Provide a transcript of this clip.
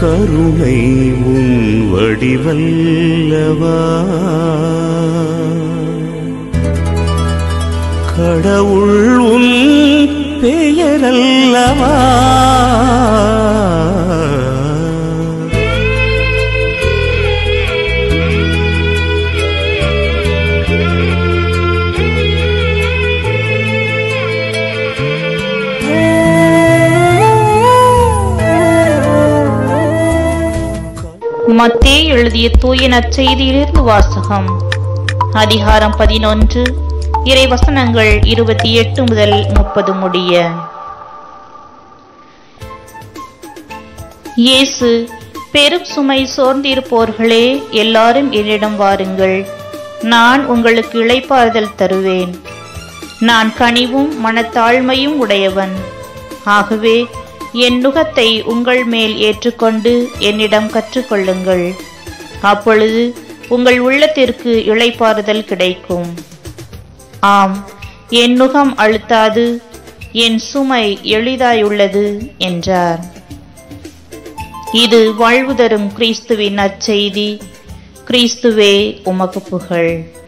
கருணை உன் வடிவல்லவா கடவுள் உன் பெயரல்லவா மத்தே எழுதிய தூய நற்செய்தியிலிருந்து வாசகம் அதிகாரம் பதினொன்று இறை வசனங்கள் இருபத்தி எட்டு முதல் முப்பது முடிய இயேசு பெரும் சுமை சோர்ந்திருப்போர்களே எல்லாரும் என்னிடம் வாருங்கள் நான் உங்களுக்கு இளைப்பாறுதல் தருவேன் நான் கனிவும் மனத்தாழ்மையும் உடையவன் ஆகவே என் நுகத்தை உங்கள் மேல் ஏற்றுக்கொண்டு என்னிடம் கற்றுக்கொள்ளுங்கள் அப்பொழுது உங்கள் உள்ளத்திற்கு இளைப்பாறுதல் கிடைக்கும் ஆம் என் நுகம் அழுத்தாது என் சுமை எளிதாயுள்ளது என்றார் இது வாழ்வு தரும் கிறிஸ்துவின் நற்செய்தி கிறிஸ்துவே உமக்கு புகழ்